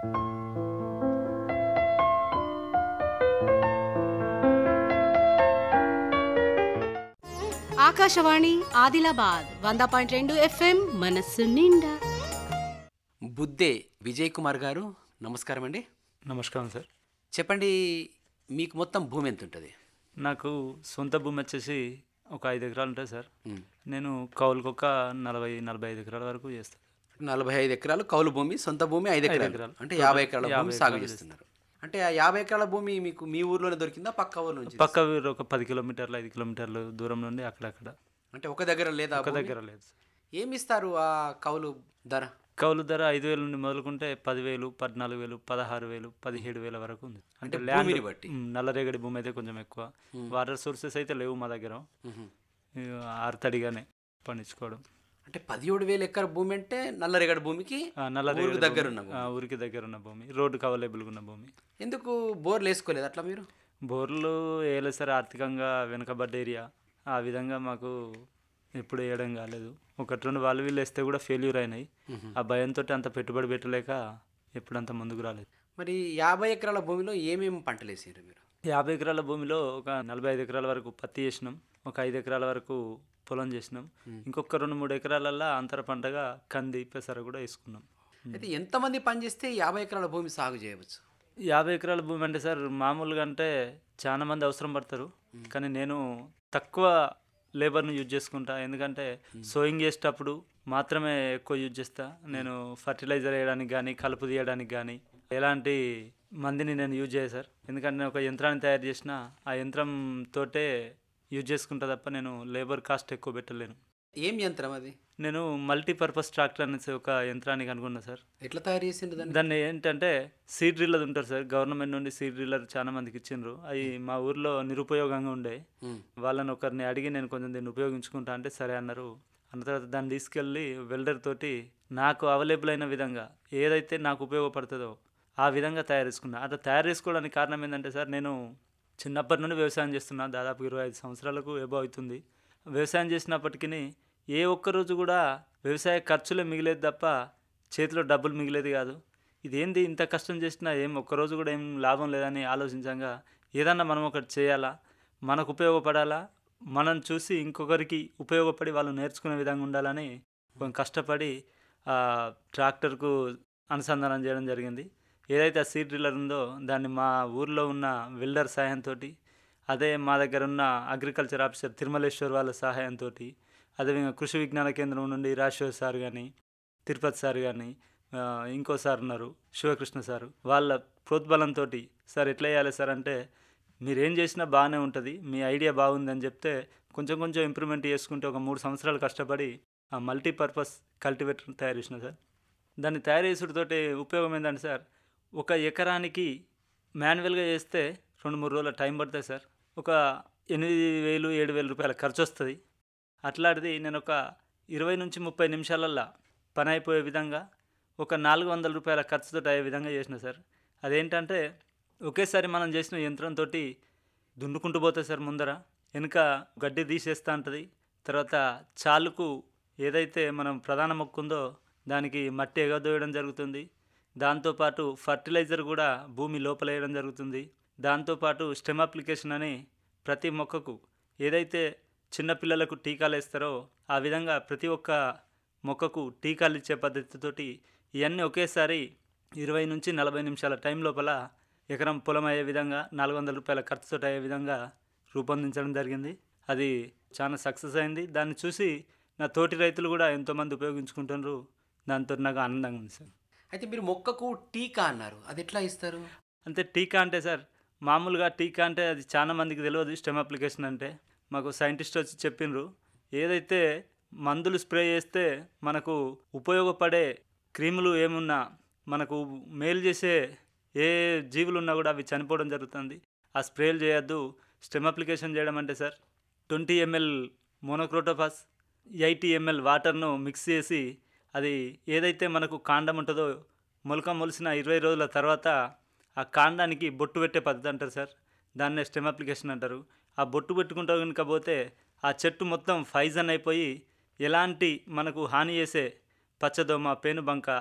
ఆకాశవాణి ఆదిలాబాద్ వంద పాయింట్ రెండు ఎఫ్ఎం మనస్సు నిండా బుద్దే విజయ్ కుమార్ గారు నమస్కారం అండి నమస్కారం సార్ చెప్పండి మీకు మొత్తం భూమి ఎంత ఉంటుంది నాకు సొంత భూమి వచ్చేసి ఒక ఐదు ఎకరాలు ఉంటుంది సార్ మ్. నేను కౌలుకు ఒక నలభై నలభై ఐదు ఎకరాల వరకు చేస్తాను నలభై ఐదు ఎకరాలు కౌలు భూమి సొంత భూమి ఐదు ఎకరాలు ఎకరాలు. అంటే యాభై ఎకరాల యాభై భూమి సాగు ఎకరాలు చేస్తున్నారు అంటే ఆ యాభై ఎకరాల భూమి మీకు మీ ఊర్లోనే దొరికిందా పక్క ఊరు నుంచి పక్క ఊరు ఒక పది కిలోమీటర్లు ఐదు కిలోమీటర్లు దూరం నుండి అక్కడక్కడ అంటే ఒక దగ్గర లేదా ఒక దగ్గర లేదు సార్ ఏమి ఇస్తారు ఆ కౌలు ధర కౌలు ధర ఐదు వేల నుండి మొదలుకుంటే పదివేలు పద్నాలుగు వేలు పదహారు వేలు పదిహేడు వేల వరకు ఉంది అంటే ల్యాండ్ భూమిని బట్టి. మ్, నల్లరేగడి భూమి అయితే కొంచెం ఎక్కువ వాటర్ సోర్సెస్ అయితే లేవు మా దగ్గర మ్మ్. ఇక ఆరుతడిగానే పండించుకోవడం అంటే పదిహేడు వేల ఎకర భూమి అంటే నల్లరేగడి భూమికి ఆ, నల్లరేగడి ఊరికి దగ్గర భూమి. ఉన్న భూమి. ఆ, ఊరికి దగ్గర ఉన్న భూమి రోడ్డుకి అవైలబుల్గా ఉన్న భూమి ఎందుకు బోర్లు వేసుకోలేదు అట్లా మీరు బోర్లు వేయలేదు సార్ ఆర్థికంగా వెనుకబడ్డ ఏరియా ఆ విధంగా మాకు ఎప్పుడు వేయడం కాలేదు ఒకటి రెండు వాళ్ళు వీళ్ళు వేస్తే కూడా ఫెయిల్యూర్ అయినాయి ఆ భయంతో అంత పెట్టుబడి పెట్టలేక ఎప్పుడు అంత ముందుకు రాలేదు మరి యాభై ఎకరాల భూమిలో ఏమేమి పంటలు వేసారు మీరు యాభై ఎకరాల భూమిలో ఒక నలభై ఐదు ఎకరాల వరకు పత్తి చేసినాం ఒక ఐదు ఎకరాల వరకు పొలం చేసినాం ఇంకొక రెండు మూడు ఎకరాలల్లో అంతర పంటగా కంది పెసర కూడా వేసుకున్నాం అయితే ఎంతమంది పని చేస్తే యాభై ఎకరాల భూమి సాగు చేయవచ్చు యాభై ఎకరాల భూమి అంటే సార్ మామూలుగా అంటే చాలా మంది అవసరం పడతారు కానీ నేను తక్కువ లేబర్ను యూజ్ చేసుకుంటా ఎందుకంటే సోయింగ్ చేసేటప్పుడు మాత్రమే ఎక్కువ యూజ్ చేస్తా నేను ఫర్టిలైజర్ వేయడానికి కానీ కలుపు తీయడానికి కానీ ఎలాంటి మందిని నేను యూజ్ చేయ సార్ ఎందుకంటే నేను ఒక యంత్రాన్ని తయారు చేసిన ఆ యంత్రం తోటే యూజ్ చేసుకుంటా తప్ప నేను లేబర్ కాస్ట్ ఎక్కువ పెట్టలేను ఏం యంత్రం అది నేను మల్టీపర్పస్ ట్రాక్టర్ అనేసి ఒక యంత్రానికి అనుకున్నా సార్ ఎట్లా తయారు చేసిండ్రు దాన్ని దాన్ని ఏంటంటే సీడ్ డ్రిల్లర్ ఉంటారు సార్ గవర్నమెంట్ నుండి సీడ్ డ్రిల్లర్ చాలా మందికి ఇచ్చిండ్రు అవి మా ఊర్లో నిరుపయోగంగా ఉండే మ్మ్. వాళ్ళని ఒకరిని అడిగి నేను కొంచెం దీన్ని ఉపయోగించుకుంటా అంటే సరే అన్నారు అన్న తర్వాత దాన్ని తీసుకెళ్ళి వెల్డర్ తోటి నాకు అవైలబుల్ అయిన విధంగా ఏదైతే నాకు ఉపయోగపడుతుందో ఆ విధంగా తయారు చేసుకున్నా అట్లా తయారు చేసుకోవడానికి కారణం ఏంటంటే సార్ నేను చిన్నప్పటి నుండి వ్యవసాయం చేస్తున్నా దాదాపు ఇరవై ఐదు సంవత్సరాలకు ఏబో అవుతుంది వ్యవసాయం చేసినప్పటికీ ఏ ఒక్క రోజు కూడా వ్యవసాయ ఖర్చులే మిగిలేదు తప్ప చేతిలో డబ్బులు మిగిలేదు కాదు ఇదేంది ఇంత కష్టం చేసినా ఏం ఒక్కరోజు కూడా ఏం లాభం లేదని ఆలోచించగా ఏదన్నా మనం ఒకటి చేయాలా మనకు ఉపయోగపడాలా మనం చూసి ఇంకొకరికి ఉపయోగపడి వాళ్ళు నేర్చుకునే విధంగా ఉండాలని కొంచెం కష్టపడి ఆ ట్రాక్టర్కు అనుసంధానం చేయడం జరిగింది ఏదైతే ఆ సీడ్ డ్రిల్లర్ ఉందో దాన్ని మా ఊర్లో ఉన్న వెల్డర్ సహాయంతో అదే మా దగ్గర ఉన్న అగ్రికల్చర్ ఆఫీసర్ తిరుమలేశ్వర్ వాళ్ళ సహాయంతో అదేవిధంగా కృషి విజ్ఞాన కేంద్రం నుండి రాజేశ్వర్ సార్ కానీ తిరుపతి సార్ కానీ ఇంకో సార్ ఉన్నారు శివకృష్ణ సార్ వాళ్ళ ప్రోద్బలంతో సార్ ఎట్లా వేయాలి సార్ అంటే మీరు ఏం చేసినా బాగానే ఉంటుంది మీ ఐడియా బాగుందని చెప్తే కొంచెం కొంచెం ఇంప్రూవ్మెంట్ చేసుకుంటే ఒక మూడు సంవత్సరాలు కష్టపడి ఆ మల్టీపర్పస్ కల్టివేటర్ తయారు చేసిన సార్ దాన్ని తయారు చేసుడుతోటి ఉపయోగం ఏంటంటే సార్ ఒక ఎకరానికి మాన్యువల్గా చేస్తే రెండు మూడు రోజుల టైం పడుతుంది సార్ ఒక ఎనిమిది వేలు ఏడు వేల రూపాయల ఖర్చు వస్తుంది అట్లాంటిది నేను ఒక ఇరవై నుంచి ముప్పై నిమిషాలల్లో పని అయిపోయే విధంగా ఒక నాలుగు వందల రూపాయల ఖర్చుతో అయ్యే విధంగా చేసిన సార్ అదేంటంటే ఒకేసారి మనం చేసిన యంత్రంతో దున్నుకుంటూ పోతుంది సార్ ముందర వెనుక గడ్డి తీసేస్తూ ఉంటుంది తర్వాత చాలుకు ఏదైతే మనం ప్రధాన మొక్క ఉందో దానికి మట్టి ఎగదోయడం జరుగుతుంది దాంతోపాటు ఫర్టిలైజర్ కూడా భూమి లోపల వేయడం జరుగుతుంది దాంతోపాటు స్టెమ్ అప్లికేషన్ అని ప్రతి మొక్కకు ఏదైతే చిన్నపిల్లలకు టీకాలు వేస్తారో ఆ విధంగా ప్రతి ఒక్క మొక్కకు టీకాలు ఇచ్చే పద్ధతితోటి ఇవన్నీ ఒకేసారి ఇరవై నుంచి నలభై నిమిషాల టైం లోపల ఎకరం పొలం అయ్యే విధంగా నాలుగు వందల రూపాయల ఖర్చుతో అయ్యే విధంగా రూపొందించడం జరిగింది అది చాలా సక్సెస్ అయింది దాన్ని చూసి నా తోటి రైతులు కూడా ఎంతోమంది ఉపయోగించుకుంటున్నారు దాంతో నాకు ఆనందంగా ఉంది సార్ అయితే మీరు మొక్కకు టీకా అన్నారు అది ఎట్లా ఇస్తారు అంతే టీకా అంటే సార్ మామూలుగా టీకా అంటే అది చాలా మందికి తెలియదు స్టెమ్ అప్లికేషన్ అంటే మాకు సైంటిస్ట్ వచ్చి చెప్పిండ్రు ఏదైతే మందులు స్ప్రే చేస్తే మనకు ఉపయోగపడే క్రీములు ఏమున్నా మనకు మేలు చేసే ఏ జీవులు ఉన్నా కూడా అవి చనిపోవడం జరుగుతుంది ఆ స్ప్రేలు చేయొద్దు స్టెమ్ అప్లికేషన్ చేయడం అంటే sir twenty ML monocrotophos eighty ML వాటర్ను మిక్స్ చేసి అది ఏదైతే మనకు కాండం ఉంటుందో మొలక మొలిసిన ఇరవై రోజుల తర్వాత ఆ కాండానికి బొట్టు పెట్టే పద్ధతి అంటారు సార్ దాన్నే స్టెమ్ అప్లికేషన్ అంటారు ఆ బొట్టు పెట్టుకుంటూ కనుక పోతే ఆ చెట్టు మొత్తం ఫైజన్ అయిపోయి ఎలాంటి మనకు హాని చేసే పచ్చదోమ పేనుబంక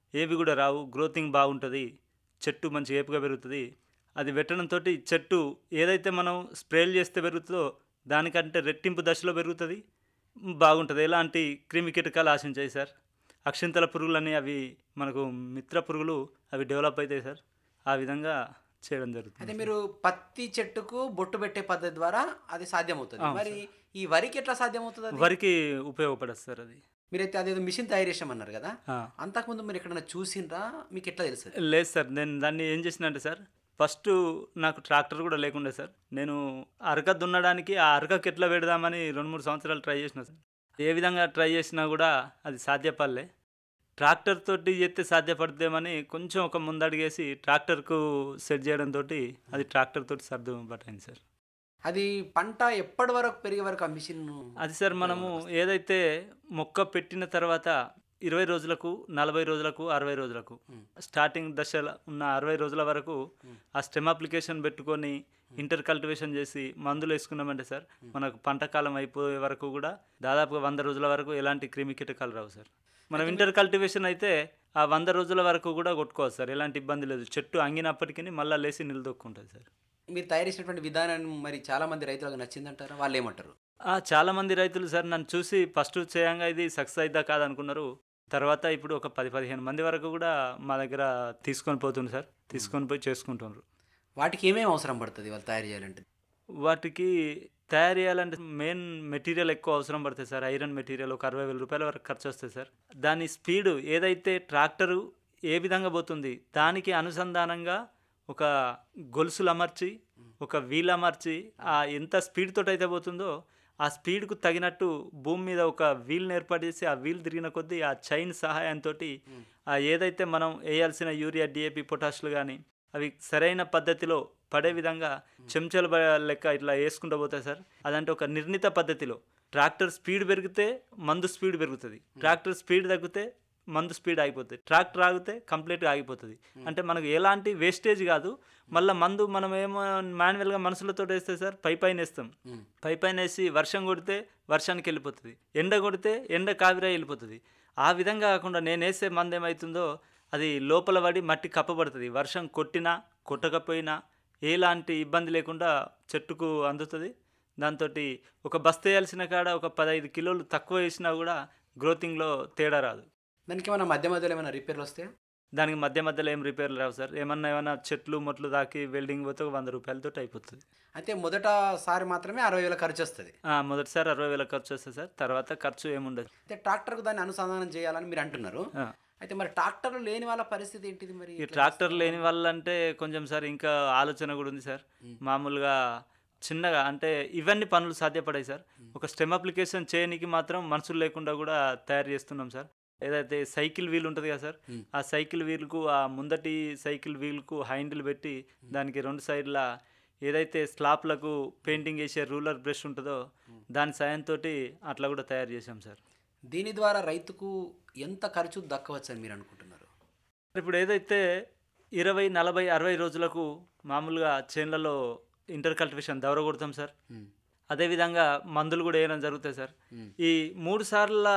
ఏవి కూడా రావు గ్రోతింగ్ బాగుంటుంది చెట్టు మంచి ఏపుగా పెరుగుతుంది అది పెట్టడంతో చెట్టు ఏదైతే మనం స్ప్రేలు చేస్తే పెరుగుతుందో దానికంటే రెట్టింపు దశలో పెరుగుతుంది బాగుంటుంది ఎలాంటి క్రిమి కీటకాలు ఆశించాయి సార్ అక్షింతల పురుగులని అవి మనకు మిత్ర పురుగులు అవి డెవలప్ అవుతాయి సార్ ఆ విధంగా చేయడం అయితే జరుగుతుంది మీరు పత్తి చెట్టుకు బొట్టు పెట్టే పద్ధతి ద్వారా అది సాధ్యమవుతుంది అవును మరి ఈ వరికి ఎట్లా సాధ్యమవుతుంది అది? వరికి ఉపయోగపడదు సార్ అది మీరైతే అదేదో మిషన్ తయారు చేసామన్నారు కదా ఆ. అంతకుముందు మీరు ఎక్కడైనా చూసిండ్రా మీకు ఎట్లా తెలుసు లేదు సార్ నేను దాన్ని ఏం చేసినంటే సార్ ఫస్ట్ నాకు ట్రాక్టర్ కూడా లేకుండే సార్ నేను అరక దున్నడానికి ఆ అరకకి ఎట్లా పెడదామని రెండు మూడు సంవత్సరాలు ట్రై చేసిన సార్ ఏ విధంగా ట్రై చేసినా కూడా అది సాధ్యపడలే ట్రాక్టర్ తోటి చేస్తే సాధ్యపడుతుందేమని కొంచెం ఒక ముందడిగేసి ట్రాక్టర్కు సెట్ చేయడంతో అది ట్రాక్టర్ తోటి సర్దు పట్టింది సార్ అది పంట ఎప్పటి వరకు పెరిగే వరకు ఆ మిషన్ అది సార్ మనము ఏదైతే మొక్క పెట్టిన తర్వాత ఇరవై రోజులకు నలభై రోజులకు అరవై రోజులకు మ్. స్టార్టింగ్ దశలో ఉన్న అరవై రోజుల వరకు ఆ స్టెమ్ అప్లికేషన్ పెట్టుకొని ఇంటర్ కల్టివేషన్ చేసి మందులు వేసుకున్నామంటే సార్ మనకు పంట కాలం అయిపోయే వరకు కూడా దాదాపుగా వంద రోజుల వరకు ఎలాంటి క్రిమి కీటకాలు రావు సార్ మనం ఇంటర్ కల్టివేషన్ అయితే ఆ వంద రోజుల వరకు కూడా కొట్టుకోవచ్చు సార్ ఎలాంటి ఇబ్బంది లేదు చెట్టు అంగినప్పటికీ మళ్ళీ లేచి నిలదొక్కుంటుంది సార్ మీరు తయారు చేసినటువంటి విధానం మరి చాలా మంది రైతులకు నచ్చిందంటారా వాళ్ళు ఏమంటారు ఆ, చాలా మంది రైతులు సార్ నన్ను చూసి ఫస్ట్ చేయంగా ఇది సక్సెస్ అయిద్దా కాదనుకున్నారు తర్వాత ఇప్పుడు ఒక పది పదిహేను మంది వరకు కూడా మా దగ్గర తీసుకొని పోతుంది సార్ తీసుకొని పోయి చేసుకుంటున్నారు వాటికి ఏమేమి అవసరం పడుతుంది వాళ్ళు తయారు చేయాలంటే వాటికి తయారు చేయాలంటే మెయిన్ మెటీరియల్ ఎక్కువ అవసరం పడుతుంది సార్ ఐరన్ మెటీరియల్ ఒక అరవై వేల రూపాయల వరకు ఖర్చు వస్తుంది సార్ దాని స్పీడు ఏదైతే ట్రాక్టరు ఏ విధంగా పోతుంది దానికి అనుసంధానంగా ఒక గొలుసులు అమర్చి ఒక వీల్ అమర్చి ఆ ఎంత స్పీడ్ తోటి అయితే పోతుందో ఆ స్పీడ్కు తగినట్టు భూమి మీద ఒక వీల్ని ఏర్పాటు చేసి ఆ వీల్ తిరిగిన కొద్దీ ఆ చైన్ సహాయంతో ఆ ఏదైతే మనం వేయాల్సిన యూరియా డిఏపి పొటాషులు కానీ అవి సరైన పద్ధతిలో పడే విధంగా చెంచాల బ- లెక్క ఇట్లా వేసుకుంటూ పోతాయి సార్ అదంటే ఒక నిర్ణీత పద్ధతిలో ట్రాక్టర్ స్పీడ్ పెరిగితే మందు స్పీడ్ పెరుగుతుంది ట్రాక్టర్ స్పీడ్ తగ్గితే మందు స్పీడ్ ఆగిపోతుంది ట్రాక్టర్ ఆగితే కంప్లీట్గా ఆగిపోతుంది అంటే మనకు ఎలాంటి వేస్టేజ్ కాదు మళ్ళీ మందు మనం ఏమో మాన్యువల్గా మనుషులతో వేస్తే సార్ పై పైన వేస్తాం మ్. పై పైన వేసి వర్షం కొడితే వర్షానికి వెళ్ళిపోతుంది ఎండ కొడితే ఎండ కావిరా వెళ్ళిపోతుంది ఆ విధంగా కాకుండా నేను వేసే మందు ఏమవుతుందో అది లోపల పడి మట్టి కప్పబడుతుంది వర్షం కొట్టినా కొట్టకపోయినా ఎలాంటి ఇబ్బంది లేకుండా చెట్టుకు అందుతుంది దాంతో ఒక బస్త వేయాల్సిన కాడ ఒక పదహైదు కిలోలు తక్కువ వేసినా కూడా గ్రోతింగ్లో తేడా రాదు దానికి ఏమైనా మధ్య మధ్యలో ఏమైనా రిపేర్లు వస్తాయా దానికి మధ్య మధ్యలో ఏం రిపేర్లు రావు సార్ ఏమన్నా ఏమన్నా చెట్లు మొట్లు దాకి వెల్డింగ్ పోతే ఒక వంద రూపాయలతో అయిపోతుంది అయితే మొదటసారి మాత్రమే అరవై వేల ఖర్చు వస్తుంది ఆ, మొదటిసారి అరవై వేల ఖర్చు వస్తుంది సార్ తర్వాత ఖర్చు ఏముండదు అయితే ట్రాక్టర్కు దాన్ని అనుసంధానం చేయాలని మీరు అంటున్నారు ఆ. అయితే మరి ట్రాక్టర్లు లేని వాళ్ళ పరిస్థితి ఏంటిది మరి ఈ ట్రాక్టర్ లేని వాళ్ళంటే కొంచెం సార్ ఇంకా ఆలోచన కూడా ఉంది సార్ మామూలుగా చిన్నగా అంటే ఇవన్నీ పనులు సాధ్యపడాయి సార్ ఒక స్టెమ్ అప్లికేషన్ చేయనికి మాత్రం మనుషులు లేకుండా కూడా తయారు చేస్తున్నాం సార్ ఏదైతే సైకిల్ వీల్ ఉంటుంది కదా సార్ మ్. ఆ సైకిల్ వీల్కు ఆ ముందటి సైకిల్ వీల్కు హ్యాండిల్ పెట్టి దానికి రెండు సైడ్ల ఏదైతే స్లాప్లకు పెయింటింగ్ వేసే రూలర్ బ్రష్ ఉంటుందో దాని సాయంతో అట్లా కూడా తయారు చేసాం సార్ దీని ద్వారా రైతుకు ఎంత ఖర్చు దక్కవచ్చు అని మీరు అనుకుంటున్నారు ఇప్పుడు ఏదైతే ఇరవై నలభై అరవై రోజులకు మామూలుగా చేన్లలో ఇంటర్ కల్టివేషన్ దవర కొడతాం సార్ మ్. అదేవిధంగా మందులు కూడా వేయడం జరుగుతాయి సార్ మ్. ఈ మూడు సార్ల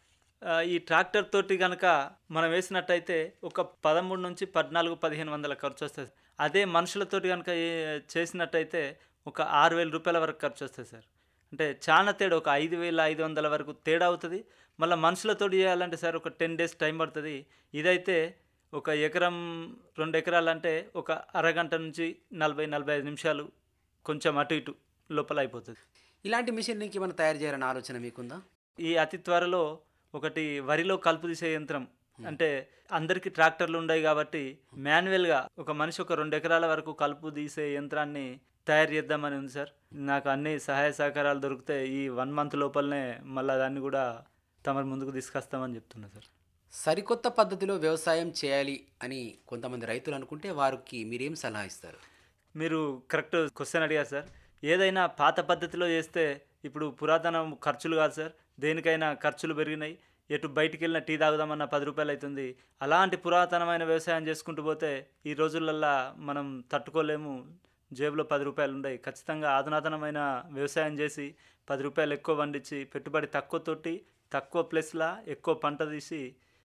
ఆ, ఈ ట్రాక్టర్ తోటి కనుక మనం వేసినట్టయితే ఒక పదమూడు నుంచి పద్నాలుగు పదిహేను వందల ఖర్చు వస్తుంది అదే మనుషులతోటి కనుక ఏ- చేసినట్టయితే ఒక ఆరు వేల రూపాయల వరకు ఖర్చు వస్తుంది సార్ అంటే చాలా తేడా ఒక ఐదు వేల ఐదు వందల వరకు తేడా అవుతుంది మళ్ళీ మనుషులతో చేయాలంటే సార్ ఒక టెన్ డేస్ టైం పడుతుంది ఇదైతే ఒక ఎకరం రెండు ఎకరాలు అంటే ఒక అరగంట నుంచి నలభై నలభై ఐదు నిమిషాలు కొంచెం అటు ఇటు లోపల అయిపోతుంది ఇలాంటి మిషన్ ఇంకేమైనా తయారు చేయాలని ఆలోచన మీకుందా ఈ అతి త్వరలో ఒకటి వరిలో కలుపు తీసే యంత్రం అంటే అందరికీ ట్రాక్టర్లు ఉన్నాయి కాబట్టి మాన్యువల్గా ఒక మనిషి ఒక రెండు ఎకరాల వరకు కలుపు తీసే యంత్రాన్ని తయారు చేద్దామని ఉంది సార్ నాకు అన్ని సహాయ సహకారాలు దొరికితే ఈ వన్ మంత్ లోపలనే మళ్ళీ దాన్ని కూడా తమరి ముందుకు తీసుకొస్తామని చెప్తున్నా సార్ సరికొత్త పద్ధతిలో వ్యవసాయం చేయాలి అని కొంతమంది రైతులు అనుకుంటే వారికి మీరేం సలహా ఇస్తారు మీరు కరెక్ట్ క్వశ్చన్ అడిగారు సార్ ఏదైనా పాత పద్ధతిలో చేస్తే ఇప్పుడు పురాతన ఖర్చులు కాదు సార్ దేనికైనా ఖర్చులు పెరిగినాయి ఎటు బయటికి వెళ్ళిన టీ తాగుదామన్న పది రూపాయలు అవుతుంది అలాంటి పురాతనమైన వ్యవసాయం చేసుకుంటూ పోతే ఈ రోజులల్లా మనం తట్టుకోలేము జేబులో పది రూపాయలు ఉన్నాయి ఖచ్చితంగా ఆధునాతనమైన వ్యవసాయం చేసి పది రూపాయలు ఎక్కువ పండించి పెట్టుబడి తక్కువ తోటి తక్కువ ప్లస్లా ఎక్కువ పంట తీసి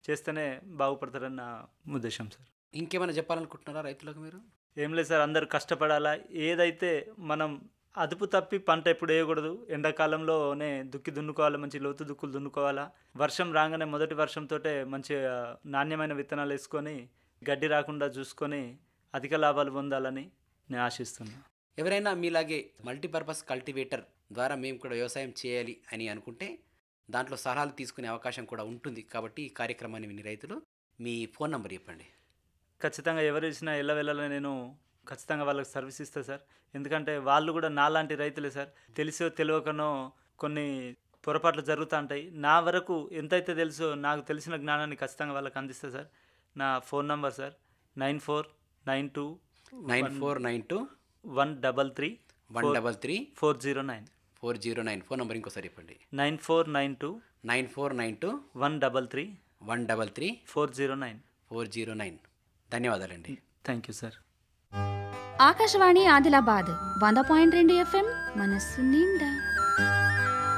చేస్తేనే బాగుపడతారని నా ఉద్దేశం సార్ ఇంకేమైనా చెప్పాలనుకుంటున్నారా రైతులకు మీరు ఏం లేదు సార్ అందరు కష్టపడాలా ఏదైతే మనం అదుపు తప్పి పంట ఎప్పుడు వేయకూడదు ఎండాకాలంలోనే దుక్కి దున్నుకోవాలి మంచి లోతు దుక్కులు దున్నుకోవాలా వర్షం రాగానే మొదటి వర్షంతో మంచి ఆ, నాణ్యమైన విత్తనాలు వేసుకొని గడ్డి రాకుండా చూసుకొని అధిక లాభాలు పొందాలని నేను ఆశిస్తున్నా ఎవరైనా మీలాగే మల్టీపర్పస్ కల్టివేటర్ ద్వారా మేము కూడా వ్యవసాయం చేయాలి అని అనుకుంటే దాంట్లో సలహాలు తీసుకునే అవకాశం కూడా ఉంటుంది కాబట్టి ఈ కార్యక్రమాన్ని విని రైతులు మీ ఫోన్ నంబర్ చెప్పండి ఖచ్చితంగా ఎవరు ఇచ్చినా ఎల్లవెల్లలో నేను ఖచ్చితంగా వాళ్ళకి సర్వీస్ ఇస్తా సార్ ఎందుకంటే వాళ్ళు కూడా నాలాంటి రైతులే సార్ తెలిసో తెలియకనో కొన్ని పొరపాట్లు జరుగుతూ ఉంటాయి నా వరకు ఎంతైతే తెలుసో నాకు తెలిసిన జ్ఞానాన్ని ఖచ్చితంగా వాళ్ళకి అందిస్తా సార్ నా phone number sir nine four nine two nine four nine two one double three one double three four zero nine four zero nine phone number ఇంకోసారి చెప్పండి nine four nine two nine four nine two one double three one double three four zero nine four zero nine ధన్యవాదాలండి thank you sir Akashvani Adilabad వంద పాయింట్ రెండు FM మనస్సు నిండా